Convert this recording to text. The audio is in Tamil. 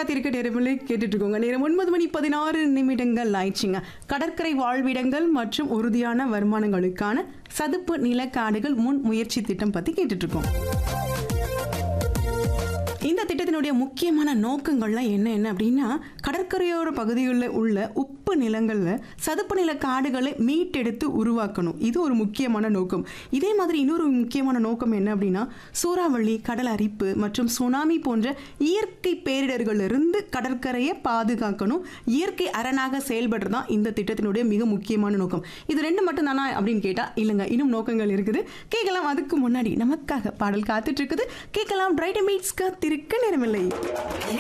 காத்திருக்க நேரமில்லை கேட்டுட்டு இருக்கோங்க நேரம் ஒன்பது மணி பதினாறு நிமிடங்கள் ஆயிடுச்சுங்க கடற்கரை வாழ்விடங்கள் மற்றும் உறுதியான வருமானங்களுக்கான சதுப்பு நிலக்காடுகள் முன் முயற்சி திட்டம் பத்தி கேட்டுட்டு இருக்கோம் இந்த திட்டத்தினுடைய முக்கியமான நோக்கங்கள்லாம் என்ன என்ன அப்படின்னா கடற்கரையோர பகுதிகளில் உள்ள உப்பு நிலங்களில் சதுப்பு நில காடுகளை மீட்டெடுத்து உருவாக்கணும் இது ஒரு முக்கியமான நோக்கம் இதே மாதிரி இன்னொரு முக்கியமான நோக்கம் என்ன அப்படின்னா சூறாவளி கடல் அரிப்பு மற்றும் சுனாமி போன்ற இயற்கை பேரிடர்களிலிருந்து கடற்கரையை பாதுகாக்கணும் இயற்கை அரணாக செயல்படுறது தான் இந்த திட்டத்தினுடைய மிக முக்கியமான நோக்கம் இது ரெண்டு மட்டும் தானா அப்படின்னு கேட்டால் இல்லைங்க இன்னும் நோக்கங்கள் இருக்குது கேட்கலாம் அதுக்கு முன்னாடி நமக்காக பாடல் காத்துட்டு இருக்குது கேட்கலாம் பிரைட் மீட்ஸ் காத்திருக்க நேரமில்லை